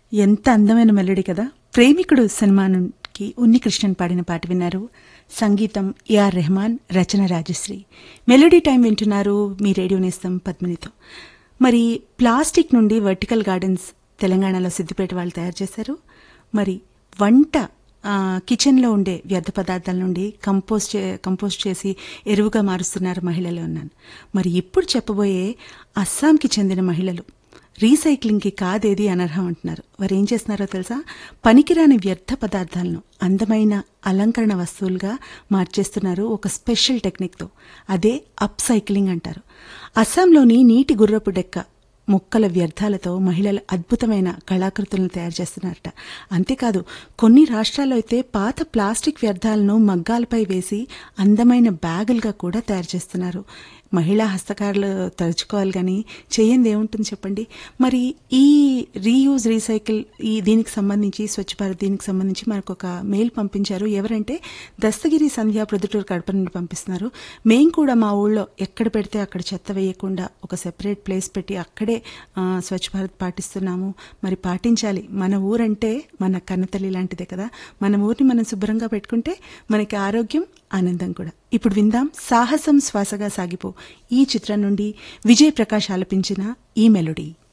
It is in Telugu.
ఎంత అందమైన మెలడీ కదా ప్రేమికుడు సినిమాకి ఉన్ని కృష్ణన్ పాడిన పాట విన్నారు సంగీతం ఏఆర్ రెహమాన్ రచన రాజశ్రీ మెలోడీ టైం వింటున్నారు మీ రేడియో నేస్తం పద్మినితో మరి ప్లాస్టిక్ నుండి వర్టికల్ గార్డెన్స్ తెలంగాణలో సిద్దిపేట వాళ్ళు తయారు చేశారు మరి వంట ఆ, కిచెన్లో ఉండే వ్యర్థ పదార్థాల నుండి కంపోస్ట్ చే కంపోస్ట్ చేసి ఎరువుగా మారుస్తున్నారు మహిళలు అన్నాను మరి ఇప్పుడు చెప్పబోయే అస్సాంకి చెందిన మహిళలు రీసైక్లింగ్కి కాదేది అనర్హం అంటున్నారు వారు ఏం చేస్తున్నారో తెలుసా పనికిరాని వ్యర్థ పదార్థాలను అందమైన అలంకరణ వస్తువులుగా మార్చేస్తున్నారు ఒక స్పెషల్ టెక్నిక్తో అదే అప్ సైక్లింగ్ అంటారు అస్సాంలోని నీటి గుర్రపు డెక్క మొక్కల వ్యర్థాలతో మహిళలు అద్భుతమైన కళాకృతులను తయారు చేస్తున్నారట అంతేకాదు కొన్ని రాష్ట్రాల్లో అయితే పాత ప్లాస్టిక్ వ్యర్థాలను మగ్గాలపై వేసి అందమైన బ్యాగులుగా కూడా తయారు చేస్తున్నారు మహిళా హస్తకారులు తలుచుకోవాలి కానీ చేయంది ఏముంటుంది చెప్పండి మరి ఈ రీయూజ్ రీసైకిల్ ఈ దీనికి సంబంధించి స్వచ్ఛ భారత్ దీనికి సంబంధించి మనకు ఒక మెయిల్ పంపించారు ఎవరంటే దస్తగిరి సంధ్య ప్రొద్దుటూరు కడప నుండి పంపిస్తున్నారు మేం కూడా మా ఊళ్ళో ఎక్కడ పెడితే అక్కడ చెత్త వేయకుండా ఒక సెపరేట్ ప్లేస్ పెట్టి అక్కడే ఆ, స్వచ్ఛ భారత్ పాటిస్తున్నాము మరి పాటించాలి మన ఊరంటే మన కన్నతల్లి లాంటిదే కదా మన ఊరిని మనం శుభ్రంగా పెట్టుకుంటే మనకి ఆరోగ్యం ఆనందం కూడా ఇప్పుడు విందాం సాహసం శ్వాసగా సాగిపో ఈ చిత్రం నుండి విజయ్ ప్రకాష్ ఆలపించిన ఈ మెలోడీ